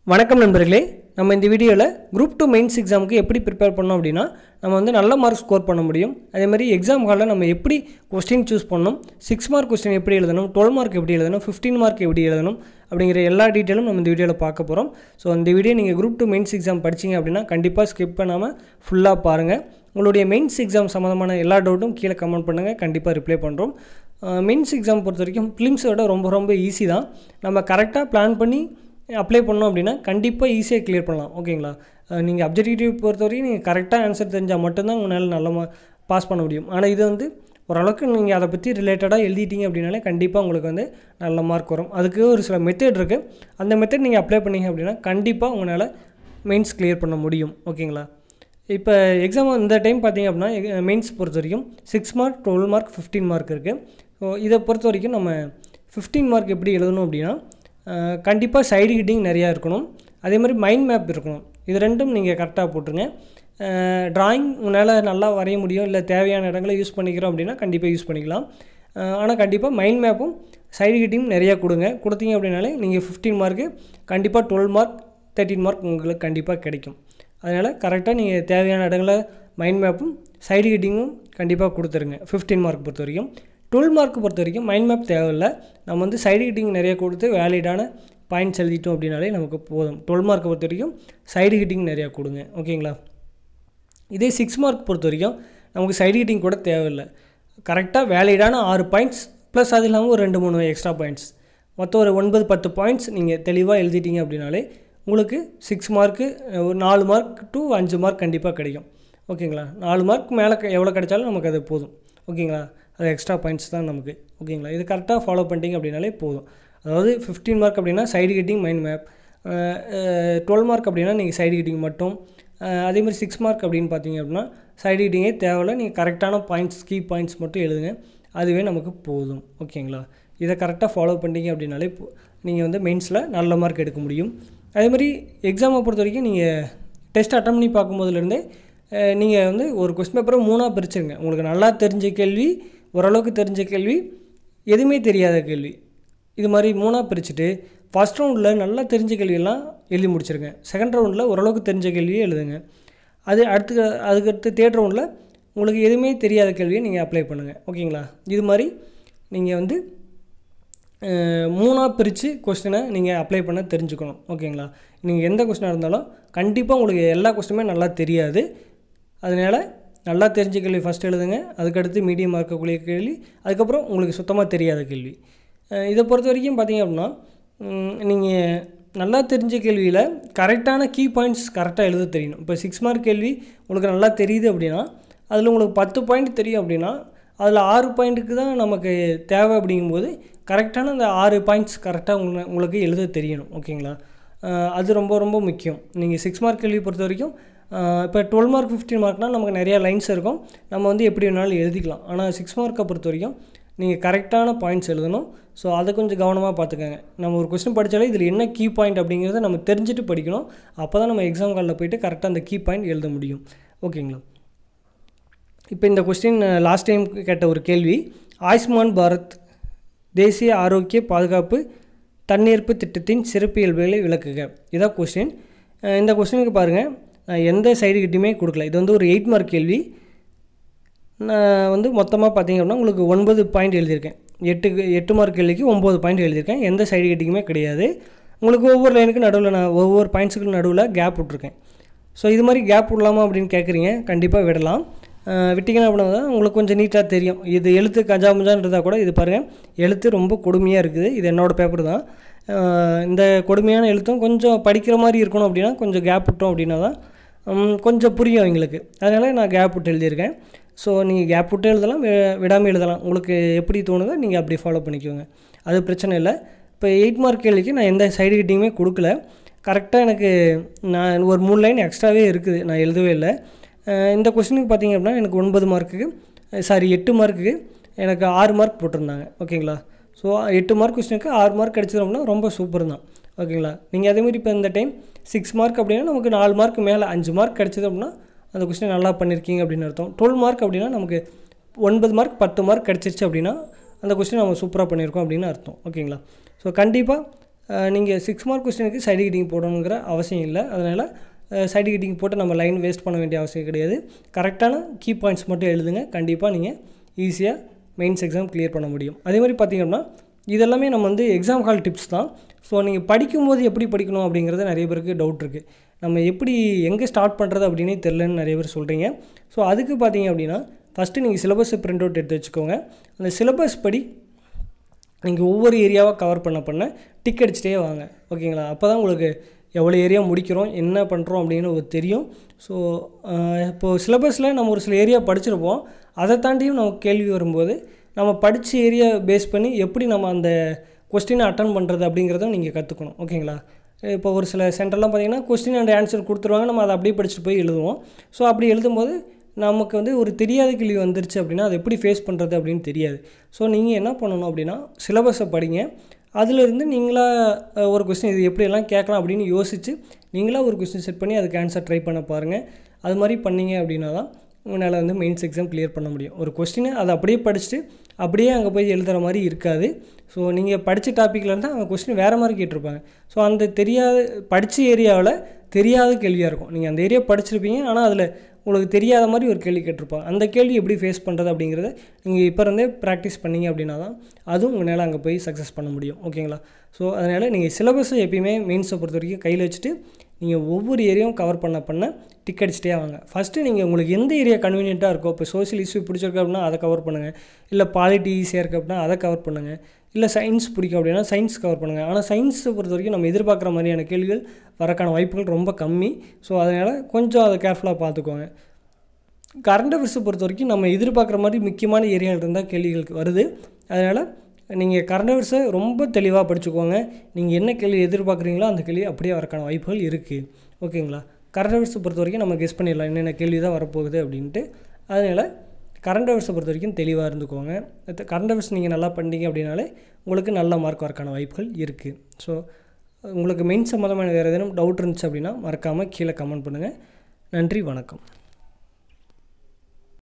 வணக்கம் நண்பர்களே நம்ம இந்த வீடியோவில் குரூப் டூ மெயின்ஸ் எக்ஸாமுக்கு எப்படி ப்ரிப்பேர் பண்ணோம் அப்படின்னா நம்ம வந்து நல்ல மார்க் ஸ்கோர் பண்ண முடியும் அதே மாதிரி எக்ஸாம் ஹாலில் நம்ம எப்படி கொஸ்டின் சூஸ் பண்ணணும் சிக்ஸ் மார்க் கொஸ்டின் எப்படி எழுதணும் டுவெல் மார்க் எப்படி எழுதணும் ஃபிஃப்டீன் மார்க் எப்படி எழுதணும் அப்படிங்கிற எல்லா டீட்டெயிலும் நம்ம இந்த வீடியோவில் பார்க்க போகிறோம் ஸோ இந்த வீடியோ நீங்கள் குரூப் டூ மெயின்ஸ் எக்ஸாம் படிச்சீங்க அப்படின்னா கண்டிப்பாக ஸ்கிப் பண்ணாமல் ஃபுல்லாக பாருங்கள் உங்களுடைய மெயின்ஸ் எக்ஸாம் சம்மந்தமான எல்லா டவுட்டும் கீழே கமெண்ட் பண்ணுங்கள் கண்டிப்பாக ரிப்ளை பண்ணுறோம் மெயின்ஸ் எக்ஸாம் பொறுத்த வரைக்கும் ஃபிலிம்ஸோட ரொம்ப ரொம்ப ஈஸி தான் நம்ம கரெக்டாக பிளான் பண்ணி அப்ளை பண்ணோம் அப்படின்னா கண்டிப்பாக ஈஸியாக கிளியர் பண்ணலாம் ஓகேங்களா நீங்கள் அப்ஜெக்டிவ் பொறுத்த வரைக்கும் நீங்கள் கரெக்டாக ஆன்சர் தெரிஞ்சால் மட்டும்தான் உங்களால் நல்ல பாஸ் பண்ண முடியும் ஆனால் இது வந்து ஓரளவுக்கு நீங்கள் அதை பற்றி ரிலேட்டடாக எழுதிட்டீங்க அப்படின்னாலே கண்டிப்பாக உங்களுக்கு வந்து நல்ல மார்க் வரும் அதுக்கு ஒரு சில மெத்தட் இருக்குது அந்த மெத்தட் நீங்கள் அப்ளை பண்ணீங்க அப்படின்னா கண்டிப்பாக உங்களால் மெயின்ஸ் கிளியர் பண்ண முடியும் ஓகேங்களா இப்போ எக்ஸாம் இந்த டைம் பார்த்தீங்க அப்படின்னா மெயின்ஸ் பொறுத்த வரைக்கும் six mark twelve mark fifteen mark இருக்குது ஸோ இதை பொறுத்த வரைக்கும் நம்ம ஃபிஃப்டீன் மார்க் எப்படி எழுதணும் அப்படின்னா கண்டிப்பாக சைடு ஹிட்டிங் நிறையா இருக்கணும் அதே மாதிரி மைண்ட் மேப் இருக்கணும் இது ரெண்டும் நீங்கள் கரெக்டாக போட்டுருங்க ட்ராயிங் உன்னால் நல்லா வரைய முடியும் இல்லை தேவையான இடங்களை யூஸ் பண்ணிக்கிறோம் அப்படின்னா கண்டிப்பாக யூஸ் பண்ணிக்கலாம் ஆனால் கண்டிப்பாக மைண்ட் மேப்பும் சைடு ஹிட்டிங் நிறையா கொடுங்க கொடுத்தீங்க அப்படின்னாலே நீங்கள் ஃபிஃப்டீன் மார்க்கு கண்டிப்பாக டுவெல் மார்க் தேர்ட்டின் மார்க் உங்களுக்கு கண்டிப்பாக கிடைக்கும் அதனால் கரெக்டாக நீங்கள் தேவையான இடங்களை மைண்ட் மேப்பும் சைடு ஹிட்டிங்கும் கண்டிப்பாக கொடுத்துருங்க ஃபிஃப்டீன் மார்க் பொறுத்த வரைக்கும் டுவெல் மார்க் பொறுத்த வரைக்கும் மைண்ட் மேப் தேவையில்லை நம்ம வந்து சைடு ஹிட்டிங் நிறைய கொடுத்து வேலிடான பாயிண்ட்ஸ் எழுதிட்டோம் அப்படின்னாலே நமக்கு போதும் டுவெல் மார்க்கை பொறுத்த வரைக்கும் சைடு ஹிட்டிங் நிறையா கொடுங்க ஓகேங்களா இதே சிக்ஸ் மார்க் பொறுத்த வரைக்கும் நமக்கு சைடு ஹிட்டிங் கூட தேவையில்லை கரெக்டாக வேலிடான ஆறு பாயிண்ட்ஸ் ப்ளஸ் அது இல்லாமல் ஒரு ரெண்டு மூணு எக்ஸ்ட்ரா பாயிண்ட்ஸ் மொத்தம் ஒரு ஒன்பது பத்து பாயிண்ட்ஸ் நீங்கள் தெளிவாக எழுதிட்டீங்க அப்படின்னாலே உங்களுக்கு சிக்ஸ் மார்க்கு ஒரு நாலு மார்க் டு அஞ்சு மார்க் கண்டிப்பாக கிடைக்கும் ஓகேங்களா நாலு மார்க் மேலே எவ்வளோ கிடைச்சாலும் நமக்கு அது போதும் ஓகேங்களா அது எக்ஸ்ட்ரா பாயிண்ட்ஸ் தான் நமக்கு ஓகேங்களா இது கரெக்டாக ஃபாலோ பண்ணிட்டீங்க அப்படின்னாலே போதும் அதாவது ஃபிஃப்டீன் மார்க் அப்படின்னா side hitting mind map twelve mark அப்படின்னா நீங்கள் சைடு ஹிட்டிங் மட்டும் அதேமாதிரி சிக்ஸ் மார்க் அப்படின்னு பார்த்தீங்க அப்படின்னா சைடு ஹிட்டிங்கே தேவையில்ல நீங்கள் கரெக்டான பாயிண்ட்ஸ் கீ பாயிண்ட்ஸ் மட்டும் எழுதுங்க அதுவே நமக்கு போதும் ஓகேங்களா இதை கரெக்டாக ஃபாலோ பண்ணிட்டீங்க அப்படின்னாலே நீங்கள் வந்து மெயின்ஸில் நல்ல மார்க் எடுக்க முடியும் அதே மாதிரி எக்ஸாமை பொறுத்த வரைக்கும் நீங்கள் டெஸ்ட் அட்டம் பண்ணி பார்க்கும்போதுலேருந்தே நீங்கள் வந்து ஒரு கொஸ்டின் பேப்பரை மூணாக பிரிச்சுருங்க உங்களுக்கு நல்லா தெரிஞ்ச கேள்வி ஓரளவுக்கு தெரிஞ்ச கேள்வி எதுவுமே தெரியாத கேள்வி இது மாதிரி மூணாக பிரிச்சுட்டு ஃபஸ்ட் ரவுண்டில் நல்லா தெரிஞ்ச கேள்வியெல்லாம் எழுதி முடிச்சிருங்க செகண்ட் ரவுண்டில் ஓரளவுக்கு தெரிஞ்ச கேள்வியே எழுதுங்க அது அடுத்து அதுக்கடுத்து தேர்ட் ரவுண்டில் உங்களுக்கு எதுவுமே தெரியாத கேள்வியை நீங்கள் அப்ளை பண்ணுங்கள் ஓகேங்களா இது மாதிரி நீங்கள் வந்து மூணாக பிரித்து கொஸ்டினை நீங்கள் அப்ளை பண்ண தெரிஞ்சுக்கணும் ஓகேங்களா நீங்கள் எந்த கொஸ்டினாக இருந்தாலும் கண்டிப்பாக உங்களுக்கு எல்லா கொஸ்டினுமே நல்லா தெரியாது அதனால் நல்லா தெரிஞ்ச கேள்வி ஃபஸ்ட் எழுதுங்க அதுக்கடுத்து மீடியமாக இருக்கக்கூடிய கேள்வி அதுக்கப்புறம் உங்களுக்கு சுத்தமாக தெரியாத கேள்வி இதை பொறுத்த வரைக்கும் பார்த்தீங்க அப்படின்னா நீங்கள் நல்லா தெரிஞ்ச கேள்வியில் கரெக்டான கீ பாயிண்ட்ஸ் கரெக்டாக எழுத தெரியணும் இப்போ சிக்ஸ் மார்க் கேள்வி உங்களுக்கு நல்லா தெரியுது அப்படின்னா அதில் உங்களுக்கு பத்து பாயிண்ட் தெரியும் அப்படின்னா அதில் ஆறு பாயிண்ட்டுக்கு தான் நமக்கு தேவை அப்படிங்கும்போது கரெக்டான அந்த ஆறு பாயிண்ட்ஸ் கரெக்டாக உங்களை உங்களுக்கு எழுத தெரியணும் ஓகேங்களா அது ரொம்ப ரொம்ப முக்கியம் நீங்கள் சிக்ஸ் மார்க் கேள்வி பொறுத்த வரைக்கும் இப்போ டுவெல் மார்க் ஃபிஃப்டீன் மார்க்னால் நமக்கு நிறையா லைன்ஸ் இருக்கும் நம்ம வந்து எப்படி வேணாலும் எழுதிக்கலாம் ஆனால் சிக்ஸ் மார்க்கை பொறுத்த வரைக்கும் நீங்கள் கரெக்டான பாயிண்ட்ஸ் எழுதணும் ஸோ அதை கொஞ்சம் கவனமாக பார்த்துக்கோங்க நம்ம ஒரு கொஸ்டின் படித்தாலே இதில் என்ன கீ பாயிண்ட் அப்படிங்கிறத நம்ம தெரிஞ்சுட்டு படிக்கணும் அப்போ தான் நம்ம எக்ஸாம் காலில் போயிட்டு கரெக்டாக அந்த கீ பாயிண்ட் எழுத முடியும் ஓகேங்களா இப்போ இந்த கொஸ்டின் லாஸ்ட் டைம் கேட்ட ஒரு கேள்வி ஆயுஷ்மான் பாரத் தேசிய ஆரோக்கிய பாதுகாப்பு தண்ணீர்ப்பு திட்டத்தின் சிறப்பியல்புகளை விளக்குக இதான் கொஸ்டின் இந்த கொஸ்டினுக்கு பாருங்கள் எந்த சைடு கிட்டையுமே கொடுக்கல இது வந்து ஒரு எயிட் மார்க் கேள்வி நான் வந்து மொத்தமாக பார்த்தீங்க அப்படின்னா உங்களுக்கு ஒன்பது பாயிண்ட் எழுதியிருக்கேன் எட்டுக்கு எட்டு மார்க் கேள்விக்கு ஒம்பது பாயிண்ட் எழுதியிருக்கேன் எந்த சைடு கிட்டிங்குமே கிடையாது உங்களுக்கு ஒவ்வொரு லைனுக்கு நடுவில் நான் ஒவ்வொரு பாயிண்ட்ஸுக்கு நடுவில் கேப் விட்ருக்கேன் ஸோ இது மாதிரி கேப் விடலாமா அப்படின்னு கேட்குறீங்க கண்டிப்பாக விடலாம் விட்டிங்கன்னா அப்படின்னா தான் உங்களுக்கு கொஞ்சம் நீட்டாக தெரியும் இது எழுத்து கஜா முஞ்சான்றதா கூட இது பாருங்கள் எழுத்து ரொம்ப கொடுமையாக இருக்குது இது என்னோடய பேப்பர் தான் இந்த கொடுமையான எழுத்தும் கொஞ்சம் படிக்கிற மாதிரி இருக்கணும் அப்படின்னா கொஞ்சம் கேப் விட்டோம் அப்படின்னா தான் கொஞ்சம் புரியும் எங்களுக்கு அதனால் நான் கேப் விட்டு எழுதியிருக்கேன் ஸோ நீங்கள் கேப் விட்டு எழுதலாம் விடாமல் எழுதலாம் உங்களுக்கு எப்படி தோணுதோ நீங்கள் அப்படி ஃபாலோ பண்ணிக்கோங்க அது பிரச்சனை இல்லை இப்போ எயிட் மார்க் கேள்விக்கு நான் எந்த சைடு கிட்டிங்குமே கொடுக்கல கரெக்டாக எனக்கு நான் ஒரு மூணு லைன் எக்ஸ்ட்ராவே இருக்குது நான் எழுதவே இல்லை இந்த கொஸ்டினுக்கு பார்த்தீங்க அப்படின்னா எனக்கு ஒன்பது மார்க்குக்கு சாரி எட்டு மார்க்குக்கு எனக்கு ஆறு மார்க் போட்டிருந்தாங்க ஓகேங்களா ஸோ எட்டு மார்க் கொஸ்டினுக்கு ஆறு மார்க் கிடச்சிது அப்படின்னா ரொம்ப சூப்பர் தான் ஓகேங்களா நீங்கள் அதேமாதிரி இப்போ இந்த டைம் சிக்ஸ் மார்க் அப்படின்னா நமக்கு நாலு மார்க் மேலே அஞ்சு மார்க் கிடச்சிது அப்படின்னா அந்த கொஸ்டின் நல்லா பண்ணியிருக்கீங்க அப்படின்னு அர்த்தம் டுவெல் மார்க் அப்படின்னா நமக்கு ஒன்பது மார்க் பத்து மார்க் கிடச்சிருச்சு அப்படின்னா அந்த கொஸ்டின் நம்ம சூப்பராக பண்ணியிருக்கோம் அப்படின்னு அர்த்தம் ஓகேங்களா ஸோ கண்டிப்பாக நீங்கள் சிக்ஸ் மார்க் கொஸ்டினுக்கு சைடு கிட்டிங் போடணுங்கிற அவசியம் இல்லை அதனால் சைடு கிட்டிங் போட்டு நம்ம லைன் வேஸ்ட் பண்ண வேண்டிய அவசியம் கிடையாது கரெக்டான கீ பாயிண்ட்ஸ் மட்டும் எழுதுங்க கண்டிப்பாக நீங்கள் ஈஸியாக மெயின்ஸ் எக்ஸாம் கிளியர் பண்ண முடியும் அதே மாதிரி பார்த்திங்கன்னா இதெல்லாமே நம்ம வந்து எக்ஸாம் ஹால் டிப்ஸ் தான் ஸோ நீங்கள் படிக்கும்போது எப்படி படிக்கணும் அப்படிங்கிறது நிறைய பேருக்கு டவுட் இருக்குது நம்ம எப்படி எங்கே ஸ்டார்ட் பண்ணுறது அப்படின்னே தெரிலன்னு நிறைய பேர் சொல்கிறீங்க ஸோ அதுக்கு பார்த்தீங்க அப்படின்னா ஃபஸ்ட்டு நீங்கள் சிலபஸை பிரிண்ட் அவுட் எடுத்து வச்சுக்கோங்க அந்த சிலபஸ் படி நீங்கள் ஒவ்வொரு ஏரியாவாக கவர் பண்ண பண்ண டிக் அடிச்சிட்டே வாங்க ஓகேங்களா அப்போ தான் உங்களுக்கு எவ்வளோ ஏரியா முடிக்கிறோம் என்ன பண்ணுறோம் அப்படின்னு ஒரு தெரியும் ஸோ இப்போது சிலபஸில் நம்ம ஒரு சில ஏரியா படிச்சிருப்போம் அதை தாண்டியும் நமக்கு கேள்வி வரும்போது நம்ம படித்த ஏரியா பேஸ் பண்ணி எப்படி நம்ம அந்த கொஸ்டினை அட்டன் பண்ணுறது அப்படிங்கிறத நீங்கள் கற்றுக்கணும் ஓகேங்களா இப்போ ஒரு சில சென்டர்லாம் பார்த்தீங்கன்னா கொஸ்டின் அண்ட் ஆன்சர் கொடுத்துருவாங்க நம்ம அதை அப்படியே படிச்சுட்டு போய் எழுதுவோம் ஸோ அப்படி எழுதும்போது நமக்கு வந்து ஒரு தெரியாத கேள்வி வந்துருச்சு அப்படின்னா அதை எப்படி ஃபேஸ் பண்ணுறது அப்படின்னு தெரியாது ஸோ நீங்கள் என்ன பண்ணணும் அப்படின்னா சிலபஸை படிங்க அதிலிருந்து நீங்களாக ஒரு கொஸ்டின் இது எப்படியெல்லாம் கேட்கலாம் அப்படின்னு யோசித்து நீங்களாக ஒரு கொஸ்டின் செட் பண்ணி அதுக்கு ஆன்சர் ட்ரை பண்ண பாருங்கள் அது மாதிரி பண்ணீங்க அப்படின்னா தான் உங்களால் வந்து மெயின்ஸ் எக்ஸாம் கிளியர் பண்ண முடியும் ஒரு கொஸ்டினை அதை அப்படியே படிச்சுட்டு அப்படியே அங்கே போய் எழுதுகிற மாதிரி இருக்காது ஸோ நீங்கள் படித்த டாப்பிக்கில் இருந்தால் அவங்க கொஸ்டின் வேறு மாதிரி கேட்டிருப்பாங்க ஸோ அந்த தெரியாத படித்த ஏரியாவில் தெரியாத கேள்வியாக இருக்கும் நீங்கள் அந்த ஏரியா படிச்சிருப்பீங்க ஆனால் அதில் உங்களுக்கு தெரியாத மாதிரி ஒரு கேள்வி கேட்டிருப்பாங்க அந்த கேள்வி எப்படி ஃபேஸ் பண்ணுறது அப்படிங்கிறத நீங்கள் இப்போ இருந்தே ப்ராக்டிஸ் பண்ணீங்க அப்படின்னா தான் அதுவும் உங்களால் அங்கே போய் சக்ஸஸ் பண்ண முடியும் ஓகேங்களா ஸோ அதனால் நீங்கள் சிலபஸை எப்பயுமே மெயின்ஸை பொறுத்த வரைக்கும் கையில் வச்சுட்டு நீங்கள் ஒவ்வொரு ஏரியாவும் கவர் பண்ண பண்ண டிக் அடிச்சிட்டே வாங்க ஃபஸ்ட்டு நீங்கள் உங்களுக்கு எந்த ஏரியா கன்வீனியண்ட்டாக இருக்கோ இப்போ சோஷியல் இஷ்யூ பிடிச்சிருக்கு அப்படின்னா அதை கவர் பண்ணுங்கள் இல்லை பாலிட்டி ஈஸியாக இருக்குது அப்படின்னா அதை கவர் பண்ணுங்கள் இல்லை சயின்ஸ் பிடிக்கும் அப்படின்னா சயின்ஸ் கவர் பண்ணுங்கள் ஆனால் சயின்ஸை பொறுத்த வரைக்கும் நம்ம எதிர்பார்க்குற மாதிரியான கேள்விகள் வரக்கான வாய்ப்புகள் ரொம்ப கம்மி ஸோ அதனால் கொஞ்சம் அதை கேர்ஃபுல்லாக பார்த்துக்கோங்க கரண்ட் அஃபேர்ஸை பொறுத்த வரைக்கும் நம்ம எதிர்பார்க்குற மாதிரி முக்கியமான ஏரியாவில் இருந்தால் கேள்விகளுக்கு வருது அதனால் நீங்கள் கரண்ட் அஃபேர்ஸை ரொம்ப தெளிவாக படிச்சுக்கோங்க நீங்கள் என்ன கேள்வி எதிர்பார்க்குறீங்களோ அந்த கேள்வி அப்படியே வரக்கான வாய்ப்புகள் இருக்குது ஓகேங்களா கரண்ட் அஃபேர்ஸை பொறுத்த வரைக்கும் நம்ம கெஸ் பண்ணிடலாம் என்னென்ன கேள்வி தான் வரப்போகுது அப்படின்ட்டு அதனால் கரண்ட் அஃபேர்ஸை பொறுத்த வரைக்கும் தெளிவாக இருந்துக்கோங்க கரண்ட் அஃபேர்ஸ் நீங்கள் நல்லா பண்ணீங்க அப்படின்னாலே உங்களுக்கு நல்ல மார்க் வரக்கான வாய்ப்புகள் இருக்குது ஸோ உங்களுக்கு மெயின் சம்மந்தமான வேறு ஏதேனும் டவுட் இருந்துச்சு அப்படின்னா மறக்காமல் கீழே கமெண்ட் பண்ணுங்கள் நன்றி வணக்கம்